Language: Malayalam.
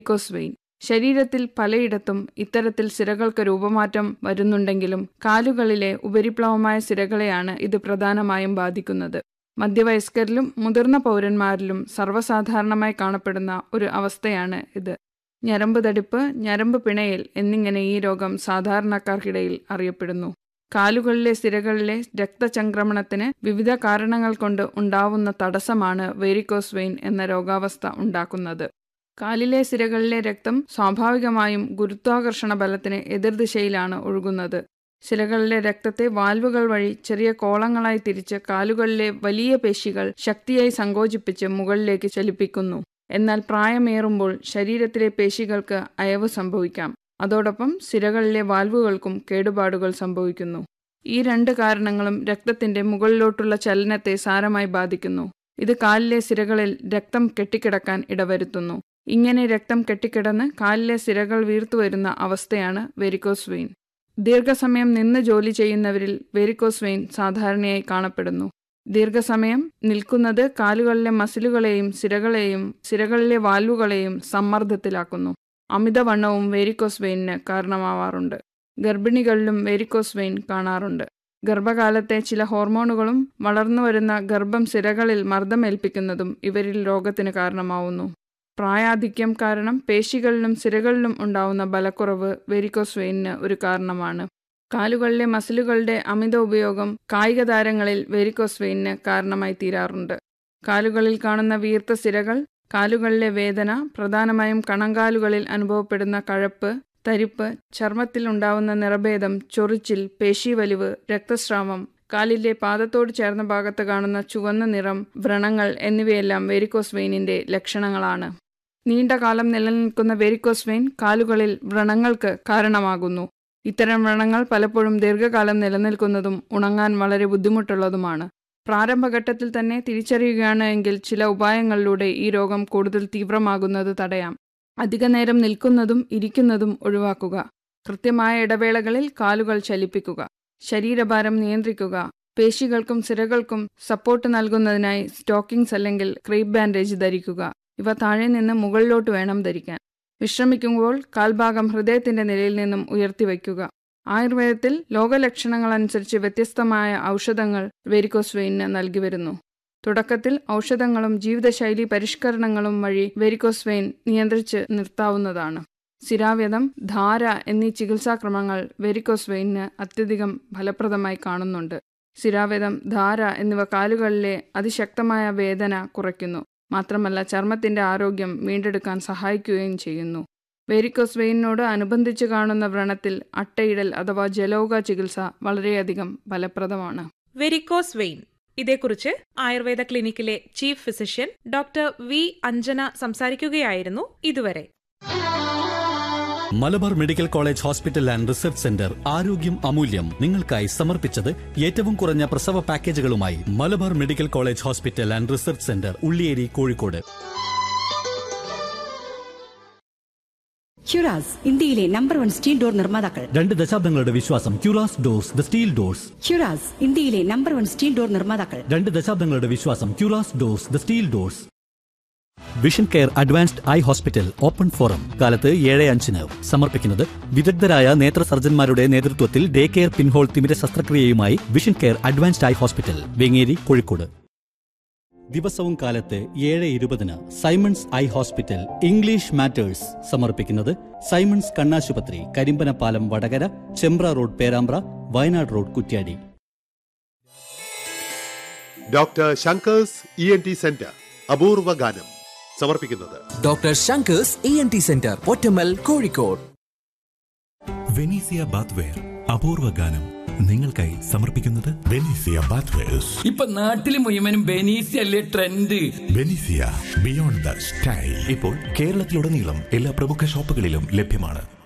വെയിൻ ശരീരത്തിൽ പലയിടത്തും ഇത്തരത്തിൽ സിരകൾക്ക് രൂപമാറ്റം വരുന്നുണ്ടെങ്കിലും കാലുകളിലെ ഉപരിപ്ലവമായ സിരകളെയാണ് ഇത് പ്രധാനമായും ബാധിക്കുന്നത് മധ്യവയസ്കരിലും മുതിർന്ന പൗരന്മാരിലും സർവ്വസാധാരണമായി കാണപ്പെടുന്ന ഒരു അവസ്ഥയാണ് ഇത് ഞരമ്പ് തടിപ്പ് ഞരമ്പ് പിണയൽ എന്നിങ്ങനെ ഈ രോഗം സാധാരണക്കാർക്കിടയിൽ അറിയപ്പെടുന്നു കാലുകളിലെ സിരകളിലെ രക്തചംക്രമണത്തിന് വിവിധ കാരണങ്ങൾ കൊണ്ട് ഉണ്ടാവുന്ന തടസ്സമാണ് വേരിക്കോസ് വെയിൻ എന്ന രോഗാവസ്ഥ ഉണ്ടാക്കുന്നത് കാലിലെ സിരകളിലെ രക്തം സ്വാഭാവികമായും ഗുരുത്വാകർഷണ ബലത്തിന് എതിർദിശയിലാണ് ഒഴുകുന്നത് സിരകളിലെ രക്തത്തെ വാൽവുകൾ വഴി ചെറിയ കോളങ്ങളായി തിരിച്ച് കാലുകളിലെ വലിയ പേശികൾ ശക്തിയായി സങ്കോചിപ്പിച്ച് മുകളിലേക്ക് ചലിപ്പിക്കുന്നു എന്നാൽ പ്രായമേറുമ്പോൾ ശരീരത്തിലെ പേശികൾക്ക് അയവ് സംഭവിക്കാം അതോടൊപ്പം സിരകളിലെ വാൽവുകൾക്കും കേടുപാടുകൾ സംഭവിക്കുന്നു ഈ രണ്ട് കാരണങ്ങളും രക്തത്തിന്റെ മുകളിലോട്ടുള്ള ചലനത്തെ സാരമായി ബാധിക്കുന്നു ഇത് കാലിലെ സിരകളിൽ രക്തം കെട്ടിക്കിടക്കാൻ ഇടവരുത്തുന്നു ഇങ്ങനെ രക്തം കെട്ടിക്കിടന്ന് കാലിലെ സിരകൾ വീർത്തുവരുന്ന അവസ്ഥയാണ് വെരിക്കോസ് വെയിൻ ദീർഘസമയം നിന്ന് ജോലി ചെയ്യുന്നവരിൽ വെരിക്കോസ് വെയിൻ സാധാരണയായി കാണപ്പെടുന്നു ദീർഘസമയം നിൽക്കുന്നത് കാലുകളിലെ മസിലുകളെയും സിരകളെയും സിരകളിലെ വാൽവുകളെയും സമ്മർദ്ദത്തിലാക്കുന്നു അമിതവണ്ണവും വേരിക്കോസ് വെയിനിന് കാരണമാവാറുണ്ട് ഗർഭിണികളിലും വേരിക്കോസ് വെയിൻ കാണാറുണ്ട് ഗർഭകാലത്തെ ചില ഹോർമോണുകളും വളർന്നുവരുന്ന ഗർഭം സിരകളിൽ മർദ്ദമേൽപ്പിക്കുന്നതും ഇവരിൽ രോഗത്തിന് കാരണമാവുന്നു പ്രായാധിക്യം കാരണം പേശികളിലും സിരകളിലും ഉണ്ടാവുന്ന ബലക്കുറവ് വെരിക്കോസ് വെയിനിന് ഒരു കാരണമാണ് കാലുകളിലെ മസിലുകളുടെ അമിത ഉപയോഗം കായിക താരങ്ങളിൽ വെരിക്കോസ് വെയിനിന് കാരണമായി തീരാറുണ്ട് കാലുകളിൽ കാണുന്ന വീർത്ത സിരകൾ കാലുകളിലെ വേദന പ്രധാനമായും കണങ്കാലുകളിൽ അനുഭവപ്പെടുന്ന കഴപ്പ് തരിപ്പ് ചർമ്മത്തിൽ ഉണ്ടാവുന്ന നിറഭേദം ചൊറിച്ചിൽ പേശീവലിവ് രക്തസ്രാവം കാലിലെ പാദത്തോട് ചേർന്ന ഭാഗത്ത് കാണുന്ന ചുവന്ന നിറം വ്രണങ്ങൾ എന്നിവയെല്ലാം വെരിക്കോസ് വെയിനിന്റെ ലക്ഷണങ്ങളാണ് നീണ്ട കാലം നിലനിൽക്കുന്ന വെരിക്കോസ് വെയിൻ കാലുകളിൽ വ്രണങ്ങൾക്ക് കാരണമാകുന്നു ഇത്തരം വ്രണങ്ങൾ പലപ്പോഴും ദീർഘകാലം നിലനിൽക്കുന്നതും ഉണങ്ങാൻ വളരെ ബുദ്ധിമുട്ടുള്ളതുമാണ് പ്രാരംഭഘട്ടത്തിൽ തന്നെ തിരിച്ചറിയുകയാണ് എങ്കിൽ ചില ഉപായങ്ങളിലൂടെ ഈ രോഗം കൂടുതൽ തീവ്രമാകുന്നത് തടയാം അധിക നേരം നിൽക്കുന്നതും ഇരിക്കുന്നതും ഒഴിവാക്കുക കൃത്യമായ ഇടവേളകളിൽ കാലുകൾ ചലിപ്പിക്കുക ശരീരഭാരം നിയന്ത്രിക്കുക പേശികൾക്കും സിരകൾക്കും സപ്പോർട്ട് നൽകുന്നതിനായി സ്റ്റോക്കിംഗ്സ് അല്ലെങ്കിൽ ക്രീപ്പ് ബാൻഡേജ് ധരിക്കുക ഇവ താഴെ നിന്ന് മുകളിലോട്ട് വേണം ധരിക്കാൻ വിശ്രമിക്കുമ്പോൾ കാൽഭാഗം ഹൃദയത്തിന്റെ നിലയിൽ നിന്നും ഉയർത്തി വയ്ക്കുക ആയുർവേദത്തിൽ ലോകലക്ഷണങ്ങൾ അനുസരിച്ച് വ്യത്യസ്തമായ ഔഷധങ്ങൾ വെരിക്കോസ് വെയിനിന് നൽകി വരുന്നു തുടക്കത്തിൽ ഔഷധങ്ങളും ജീവിതശൈലി പരിഷ്കരണങ്ങളും വഴി വെരിക്കോസ് വെയിൻ നിയന്ത്രിച്ച് നിർത്താവുന്നതാണ് സിരാവ്യതം ധാര എന്നീ ചികിത്സാക്രമങ്ങൾ വെരിക്കോസ് വെയിനിന് അത്യധികം ഫലപ്രദമായി കാണുന്നുണ്ട് സിരാവേദം ധാര എന്നിവ കാലുകളിലെ അതിശക്തമായ വേദന കുറയ്ക്കുന്നു മാത്രമല്ല ചർമ്മത്തിന്റെ ആരോഗ്യം വീണ്ടെടുക്കാൻ സഹായിക്കുകയും ചെയ്യുന്നു വേരിക്കോസ് വെയിനോട് അനുബന്ധിച്ച് കാണുന്ന വ്രണത്തിൽ അട്ടയിടൽ അഥവാ ജലോക ചികിത്സ വളരെയധികം ഫലപ്രദമാണ് വെരിക്കോസ് വെയിൻ ഇതേക്കുറിച്ച് ആയുർവേദ ക്ലിനിക്കിലെ chief physician doctor V Anjana സംസാരിക്കുകയായിരുന്നു ഇതുവരെ Malabar medical college hospital and research centre ആരോഗ്യം അമൂല്യം നിങ്ങൾക്കായി സമർപ്പിച്ചത് ഏറ്റവും കുറഞ്ഞ പ്രസവ പാക്കേജുകളുമായി Malabar medical college hospital and research centre Ulliyeri Kozhikode Huras ഇന്ത്യയിലെ നമ്പർ വൺ സ്റ്റീൽ ഡോർ നിർമ്മാതാക്കൾ രണ്ട് ദശാബ്ദങ്ങളുടെ വിശ്വാസം Quras doors the steel doors Huras ഇന്ത്യയിലെ നമ്പർ വൺ സ്റ്റീൽ ഡോർ നിർമ്മാതാക്കൾ രണ്ട് ദശാബ്ദങ്ങളുടെ വിശ്വാസം Quras doors the steel doors vision care advanced eye hospital open forum കാലത്ത് ഏഴ് അഞ്ചിന് സമർപ്പിക്കുന്നത് വിദഗ്ധരായ നേത്ര സർജന്മാരുടെ നേതൃത്വത്തിൽ ഡേ കെയർ പിൻഹോൾ തിമിര ശസ്ത്രക്രിയയുമായി vision care advanced eye hospital Vengeri Kozhikode ദിവസവും കാലത്ത് ഏഴ് ഇരുപതിന് Simons eye hospital English matters സമർപ്പിക്കുന്നത് സൈമൺസ് കണ്ണാശുപത്രി Karimbanapalam Vadakara Chembra road Perambra Wayanad road Kuttiady doctor Shankar's E N T centre അപൂർവ ഗാനം സമർപ്പിക്കുന്നത് doctor Shankar's E N T centre Pottammal Kozhikode Venezia bathware അപൂർവ ഗാനം നിങ്ങൾക്കായി സമർപ്പിക്കുന്നത് ബെനീസിയ ബാത്വേഴ്സ് ഇപ്പൊ നാട്ടില് മുഴുവനും ബെനീസി അല്ലേ trend Venezia beyond the style ഇപ്പോൾ കേരളത്തിലുടനീളം എല്ലാ പ്രമുഖ ഷോപ്പുകളിലും ലഭ്യമാണ്